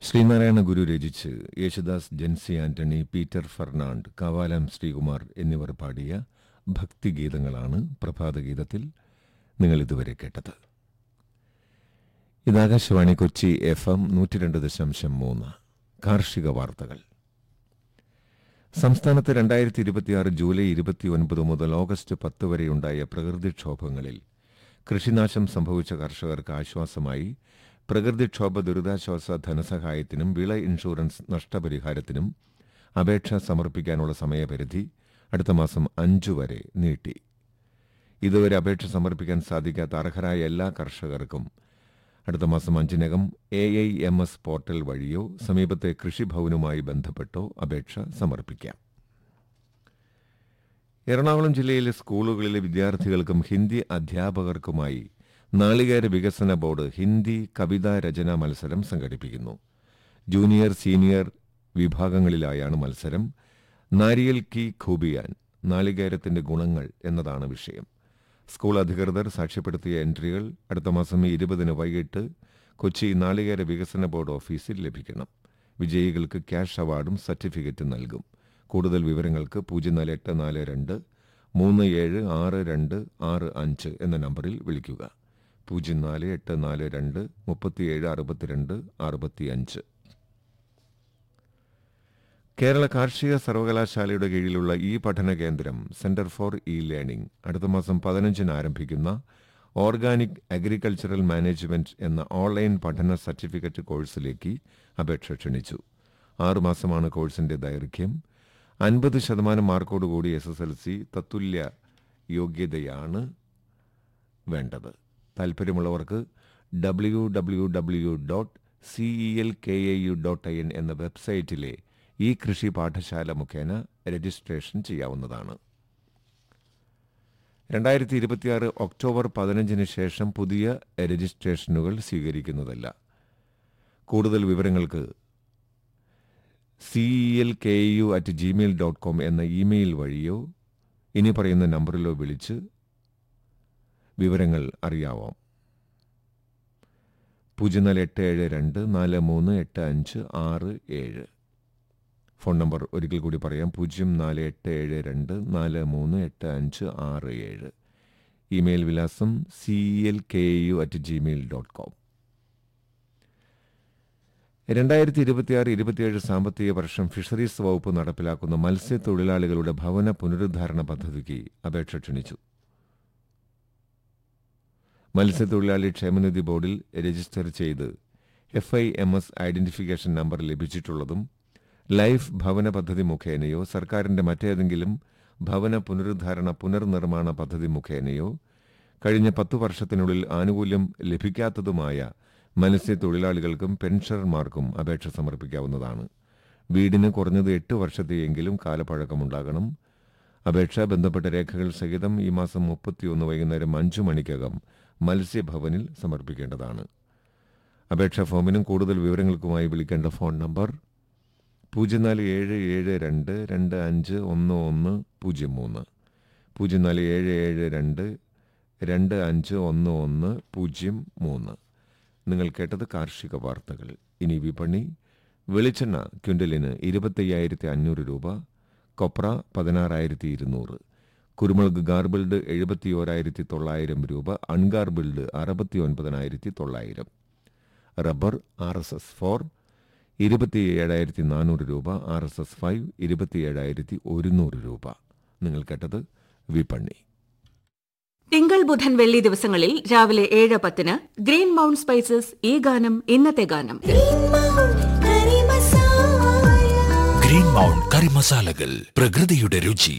ശ്രീനാരായണ ഗുരു രചിച്ച് യേശുദാസ് ജെൻസി ആന്റണി പീറ്റർ ഫെർണാണ്ട് കവാലം ശ്രീകുമാർ എന്നിവർ പാടിയ ഭക്തിഗീതങ്ങളാണ് പ്രഭാതഗീതത്തിൽ നിങ്ങൾ ഇതുവരെ കേട്ടത് ഇത് ആകാശവാണി കൊച്ചി എഫ് എം നൂറ്റി രണ്ട് ദശാംശം മൂന്ന് കാർഷിക വാർത്തകൾ സംസ്ഥാനത്ത് രണ്ടായിരത്തി ഇരുപത്തിയാറ് ജൂലൈ ഇരുപത്തിയൊൻപത് മുതൽ ഓഗസ്റ്റ് പത്ത് വരെയുണ്ടായ പ്രകൃതിക്ഷോഭങ്ങളിൽ കൃഷിനാശം സംഭവിച്ച കർഷകർക്ക് ആശ്വാസമായി പ്രകൃതിക്ഷോഭ ദുരിതാശ്വാസ ധനസഹായത്തിനും വിള ഇൻഷുറൻസ് നഷ്ടപരിഹാരത്തിനും അപേക്ഷ സമർപ്പിക്കാനുള്ള സമയപരിധി അടുത്ത മാസം അഞ്ചു വരെ നീട്ടി ഇതുവരെ അപേക്ഷ സമർപ്പിക്കാൻ സാധിക്കാത്ത അർഹരായ എല്ലാ കർഷകർക്കും അടുത്ത മാസം അഞ്ചിനകം A I M S portal വഴിയോ സമീപത്തെ കൃഷിഭവനുമായി ബന്ധപ്പെട്ടോ അപേക്ഷ സമർപ്പിക്കാം എറണാകുളം ജില്ലയിലെ സ്കൂളുകളിലെ വിദ്യാർത്ഥികൾക്കും ഹിന്ദി അധ്യാപകർക്കുമായി നാളികേര വികസന ബോർഡ് ഹിന്ദി കവിതാ രചനാ മത്സരം സംഘടിപ്പിക്കുന്നു ജൂനിയർ സീനിയർ വിഭാഗങ്ങളിലായാണ് മത്സരം നാരിയൽ കി ഖൂബിയാൻ നാളികേരത്തിന്റെ ഗുണങ്ങൾ എന്നതാണ് വിഷയം സ്കൂൾ അധികൃതർ സാക്ഷ്യപ്പെടുത്തിയ എൻട്രികൾ അടുത്ത മാസം ഇരുപതിന് വൈകിട്ട് കൊച്ചി നാളികേര വികസന ബോർഡ് ഓഫീസിൽ ലഭിക്കണം വിജയികൾക്ക് ക്യാഷ് അവാർഡും സർട്ടിഫിക്കറ്റും നൽകും കൂടുതൽ വിവരങ്ങൾക്ക് പൂജ്യം നാല് എട്ട് നാല് രണ്ട് മൂന്ന് ഏഴ് ആറ് രണ്ട് ആറ് അഞ്ച് എന്ന നമ്പറിൽ വിളിക്കുക പൂജ്യം നാല് എട്ട് നാല് രണ്ട് മുപ്പത്തിയേഴ് അറുപത്തിരണ്ട് അറുപത്തിയഞ്ച് കേരള കാർഷിക സർവകലാശാലയുടെ കീഴിലുള്ള ഈ പഠന കേന്ദ്രം സെന്റർ ഫോർ ഇ ലേണിംഗ് അടുത്ത മാസം പതിനഞ്ചിന് ആരംഭിക്കുന്ന ഓർഗാനിക് അഗ്രികൾച്ചറൽ മാനേജ്മെന്റ് എന്ന ഓൺലൈൻ പഠന സർട്ടിഫിക്കറ്റ് കോഴ്സിലേക്ക് അപേക്ഷ ക്ഷണിച്ചു ആറുമാസമാണ് കോഴ്സിന്റെ ദൈർഘ്യം അൻപത് ശതമാനം മാർക്കോടുകൂടി എസ് എസ് എൽ സി തത്തുല്യ യോഗ്യതയാണ് വേണ്ടത് താൽപ്പര്യമുള്ളവർക്ക് W W W dot CEL K A U dot I N എന്ന വെബ്സൈറ്റിലെ ഈ കൃഷി പാഠശാല മുഖേന രജിസ്ട്രേഷൻ ചെയ്യാവുന്നതാണ് രണ്ടായിരത്തി ഇരുപത്തിയാറ് ഒക്ടോബർ പതിനഞ്ചിന് ശേഷം പുതിയ രജിസ്ട്രേഷനുകൾ സ്വീകരിക്കുന്നതല്ല കൂടുതൽ വിവരങ്ങൾക്ക് CEL K U at Gmail dot com എന്ന ഇമെയിൽ വഴിയോ ഇനി പറയുന്ന നമ്പറിലോ വിളിച്ച് വിവരങ്ങൾ അറിയാവാം പൂജ്യം നാല് എട്ട് ഏഴ് രണ്ട് നാല് മൂന്ന് എട്ട് അഞ്ച് ആറ് ഏഴ് ഫോൺ നമ്പർ ഒരിക്കൽ കൂടി പറയാം പൂജ്യം നാല് എട്ട് ഏഴ് രണ്ട് നാല് മൂന്ന് എട്ട് അഞ്ച് ആറ് ഏഴ് ഇമെയിൽ വിലാസം C L K U at Gmail dot com രണ്ടായിരത്തി ഇരുപത്തിയാറ് ഇരുപത്തിയേഴ് സാമ്പത്തിക വർഷം ഫിഷറീസ് വകുപ്പ് നടപ്പിലാക്കുന്ന മത്സ്യത്തൊഴിലാളികളുടെ ഭവന പുനരുദ്ധാരണ പദ്ധതിക്ക് അപേക്ഷ ക്ഷണിച്ചു മത്സ്യത്തൊഴിലാളി ക്ഷേമനിധി ബോർഡിൽ രജിസ്റ്റർ ചെയ്ത് F I M S identification number ലഭിച്ചിട്ടുള്ളതും ലൈഫ് ഭവന പദ്ധതി മുഖേനയോ സർക്കാരിന്റെ മറ്റേതെങ്കിലും ഭവന പുനരുദ്ധാരണ പുനർനിർമ്മാണ പദ്ധതി മുഖേനയോ കഴിഞ്ഞ പത്തു വർഷത്തിനുള്ളിൽ ആനുകൂല്യം ലഭിക്കാത്തതുമായ മത്സ്യത്തൊഴിലാളികൾക്കും പെൻഷനർമാർക്കും അപേക്ഷ സമർപ്പിക്കാവുന്നതാണ് വീടിന് കുറഞ്ഞത് എട്ട് വർഷത്തെയെങ്കിലും കാലപ്പഴക്കമുണ്ടാകണം അപേക്ഷ ബന്ധപ്പെട്ട രേഖകൾ സഹിതം ഈ മാസം മുപ്പത്തിയൊന്ന് വൈകുന്നേരം അഞ്ചു മണിക്കകം മത്സ്യഭവനിൽ സമർപ്പിക്കേണ്ടതാണ് അപേക്ഷാ ഫോമിനും കൂടുതൽ വിവരങ്ങൾക്കുമായി വിളിക്കേണ്ട ഫോൺ നമ്പർ പൂജ്യം നാല് ഏഴ് ഏഴ് രണ്ട് രണ്ട് അഞ്ച് ഒന്ന് ഒന്ന് പൂജ്യം മൂന്ന് പൂജ്യം നാല് ഏഴ് ഏഴ് രണ്ട് രണ്ട് അഞ്ച് ഒന്ന് ഒന്ന് പൂജ്യം മൂന്ന് നിങ്ങൾ കേട്ടത് കാർഷിക വാർത്തകൾ ഇനി വിപണി വെളിച്ചെണ്ണ ക്വിൻ്റലിന് ഇരുപത്തയ്യായിരത്തി അഞ്ഞൂറ് രൂപ കൊപ്ര പതിനാറായിരത്തി ഇരുന്നൂറ് കുരുമുളക് ഗാർബിൾഡ് എഴുപത്തി ഓരായിരത്തി തൊള്ളായിരം രൂപ അൺഗാർബിൾഡ് അറുപത്തി ഒൻപതിനായിരത്തി തൊള്ളായിരം rubber R S S four ഇരുപത്തി ഏഴായിരത്തി നാനൂറ് രൂപ ആർ എസ് എസ് ഫൈവ് ഇരുപത്തി ഏഴായിരത്തി ഒരുന്നൂറ് രൂപ നിങ്ങൾ കേട്ടത് വിപണി തിങ്കൾ ബുധൻ വെള്ളി ദിവസങ്ങളിൽ രാവിലെ ഏഴ് പത്തിന് ഗ്രീൻ മൗണ്ട് സ്പൈസസ് ഈ ഗാനം ഇന്നത്തെ ഗാനം ഗ്രീൻ മൗണ്ട് കറി മസാലകൾ പ്രകൃതിയുടെ രുചി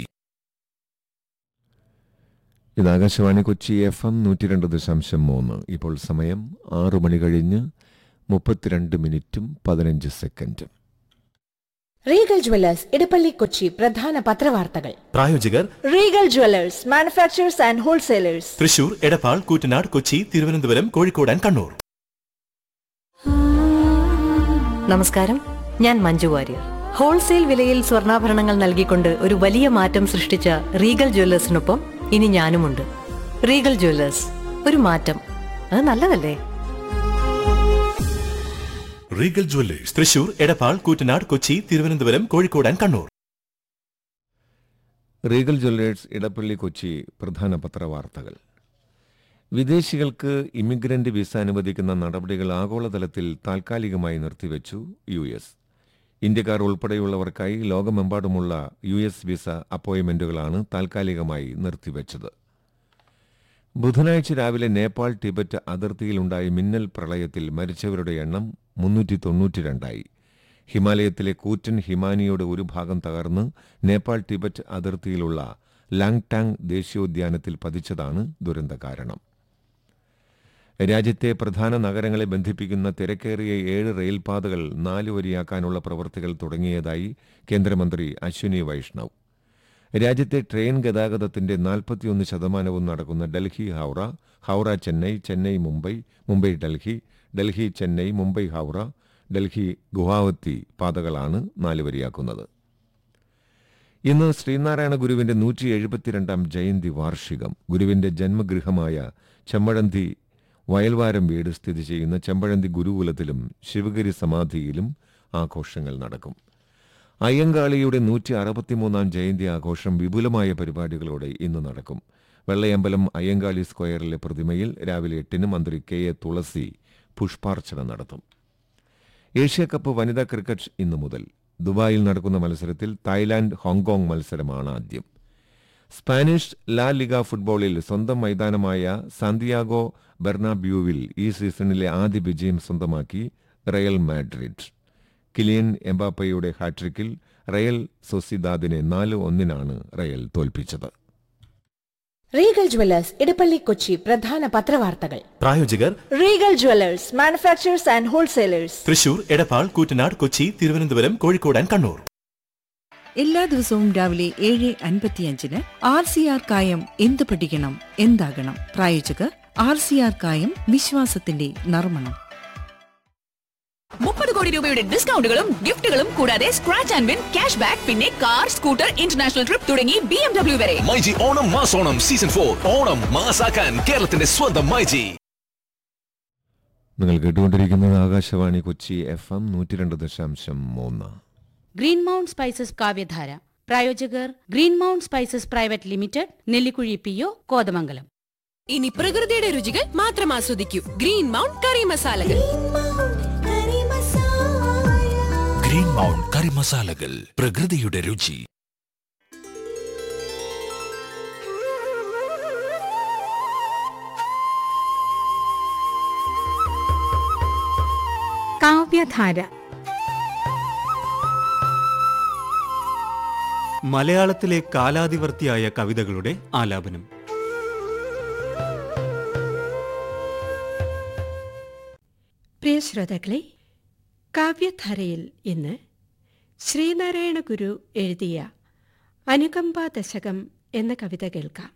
ഇത് ആകാശവാണി കൊച്ചി എഫ് എം നൂറ്റി രണ്ട് ദശാംശം മൂന്ന് ഇപ്പോൾ സമയം ആറു മണി കഴിഞ്ഞ് മുപ്പത്തിരണ്ട് മിനിറ്റും പതിനഞ്ച് സെക്കൻഡും റീഗൽ ജുവല്ലേഴ്സ് ഇടപ്പള്ളി കൊച്ചി പ്രധാന പത്രവാർത്തകൾ പ്രായോജകർ Regal Jewellers manufacturers and wholesalers Thrissur Edappal Koottanad Kochi Thiruvananthapuram Kozhikode and Kannur നമസ്കാരം ഞാൻ മഞ്ജു വാര്യർ ഹോൾസെയിൽ വിലയിൽ സ്വർണ്ണാഭരണങ്ങൾ നൽകിക്കൊണ്ട് ഒരു വലിയ മാറ്റം സൃഷ്ടിച്ച റീഗൽ ജ്വല്ലേഴ്സിനൊപ്പം ഇനി ഞാനുമുണ്ട് റീഗൽ ജ്വല്ലേഴ്സ് ഒരു മാറ്റം അത് നല്ലതല്ലേ Regal Jewellers Thrissur Edappal Koottanad Kochi Thiruvananthapuram Kozhikode and Kannur Regal Jewellers Edappally Kochi പ്രധാന പത്രവാർത്തകൾ വിദേശികൾക്ക് ഇമിഗ്രന്റ് വിസ അനുവദിക്കുന്ന നടപടികൾ ആഗോളതലത്തിൽ താൽക്കാലികമായി നിർത്തിവെച്ചു യു എസ് ഇന്ത്യക്കാർ ഉൾപ്പെടെയുള്ളവർക്കായി ലോകമെമ്പാടുമുള്ള യു എസ് വിസ അപ്പോയിന്റ്മെന്റുകളാണ് താൽക്കാലികമായി നിർത്തിവെച്ചത് ബുധനാഴ്ച രാവിലെ നേപ്പാൾ ടിബറ്റ് അതിർത്തിയിലുണ്ടായ മിന്നൽ പ്രളയത്തിൽ മരിച്ചവരുടെ എണ്ണം മുന്നൂറ്റി തൊണ്ണൂറ്റിരണ്ടായി ഹിമാലയത്തിലെ കൂറ്റൻ ഹിമാനിയുടെ ഒരു ഭാഗം തകർന്ന് നേപ്പാൾ ടിബറ്റ് അതിർത്തിയിലുള്ള ലാങ്ടാങ് ദേശീയോദ്യാനത്തിൽ പതിച്ചതാണ് ദുരന്ത കാരണം രാജ്യത്തെ പ്രധാന നഗരങ്ങളെ ബന്ധിപ്പിക്കുന്ന തിരക്കേറിയ ഏഴ് റെയിൽപാതകൾ നാല് വരിയാക്കാനുള്ള പ്രവൃത്തികൾ തുടങ്ങിയതായി കേന്ദ്രമന്ത്രി അശ്വിനി വൈഷ്ണവ് രാജ്യത്തെ ട്രെയിൻ ഗതാഗതത്തിന്റെ നാൽപ്പത്തിയൊന്ന് ശതമാനവും നടക്കുന്ന ഡൽഹി ഹൗറ ഹൗറ ചെന്നൈ ചെന്നൈ മുംബൈ മുംബൈ ഡൽഹി ഡൽഹി ചെന്നൈ മുംബൈ ഹൗറ ഡൽഹി ഗുവാഹത്തി പാതകളാണ് നാലുവരിയാക്കുന്നത് ഇന്ന് ശ്രീനാരായണ ഗുരുവിന്റെ നൂറ്റി എഴുപത്തിരണ്ടാം ജയന്തി വാർഷികം ഗുരുവിന്റെ ജന്മഗൃഹമായ ചെമ്മഴന്തി വയൽവാരം വീട് സ്ഥിതി ചെയ്യുന്ന ചെമ്പഴന്തി ഗുരുകുലത്തിലും ശിവഗിരി സമാധിയിലും ആഘോഷങ്ങൾ നടക്കും അയ്യങ്കാളിയുടെ നൂറ്റി അറുപത്തിമൂന്നാം ജയന്തി ആഘോഷം വിപുലമായ പരിപാടികളോടെ ഇന്ന് നടക്കും വെള്ളയമ്പലം അയ്യങ്കാളി സ്ക്വയറിലെ പ്രതിമയിൽ രാവിലെ എട്ടിന് മന്ത്രി കെ എ തുളസി പുഷ്പാർച്ചന നടത്തും ഏഷ്യാകപ്പ് വനിതാ ക്രിക്കറ്റ് ഇന്നു മുതൽ ദുബായിൽ നടക്കുന്ന മത്സരത്തിൽ തായ്ലാന്റ് ഹോങ്കോങ് മത്സരമാണ് ആദ്യം സ്പാനിഷ് ലാ ലിഗ ഫുട്ബോളിൽ സ്വന്തം മൈതാനമായ സാന്തിയാഗോ ബെർണാബ്യൂവിൽ ഈ സീസണിലെ ആദ്യ വിജയം സ്വന്തമാക്കി റയൽ മാഡ്രിഡ് കിലിയൻ എംബാപ്പയുടെ ഹാട്രിക്കിൽ റയൽ സൊസിദാദിനെ നാല് ഒന്നിനാണ് റയൽ തോൽപ്പിച്ചത് റീഗൽ ജ്വല്ലേഴ്സ് ഇടപ്പള്ളി കൊച്ചി പ്രധാന പത്രവാർത്തകൾ പ്രായോജകർ Regal Jewellers manufacturers and wholesalers Thrissur Edappal Koottanad Kochi Thiruvananthapuram Kozhikode and Kannur എല്ലാ ദിവസവും രാവിലെ ഏഴ് അൻപത്തിയഞ്ചിന് ആർ സി ആർ കായം എന്ത് പഠിക്കണം എന്താകണം പ്രായോജകർ ആർ സി ആർ കായം വിശ്വാസത്തിന്റെ നർമ്മണം മുപ്പത് കോടി രൂപയുടെ ഡിസ്കൗണ്ടുകളും ഗിഫ്റ്റുകളും കൂടാതെ scratch and win cash back പിന്നെ കാർ സ്കൂട്ടർ ഇന്റർനാഷണൽ ട്രിപ്പ് തുടങ്ങി ബി എം ഡബ്ല്യു വരെ മൈജി ഓണം മാസോണം സീസൺ ഫോർ ഓണം മാസാക്കാൻ കേരളത്തിന്റെ സ്വന്തം മൈജി നിങ്ങൾ കേട്ടുകൊണ്ടിരിക്കുന്നത് ആകാശവാണി കൊച്ചി എഫ് എം നൂറ്റി രണ്ട് ദശാംശം മൂന്ന് ഗ്രീൻ മൗണ്ട് സ്പൈസസ് കാവ്യധാര പ്രായോജകർ Green Mount Spices Private Limited Nellikuzhi P O Kothamangalam ഇനി പ്രകൃതിയുടെ രുചികൾ മാത്രം ആസ്വദിക്കൂ ഗ്രീൻ മൗണ്ട് കറി മസാലകൾ ഗ്രീൻ മൗണ്ട് കറി മസാലകൾ പ്രകൃതിയുടെ രുചി കാവ്യധാര മലയാളത്തിലെ കാലാതിവർത്തിയായ കവിതകളുടെ ആലാപനം പ്രിയ ശ്രോതാക്കളെ കാവ്യധാരയിൽ ഇന്ന് ശ്രീനാരായണ ഗുരു എഴുതിയ അനുകമ്പ ദശകം എന്ന കവിത കേൾക്കാം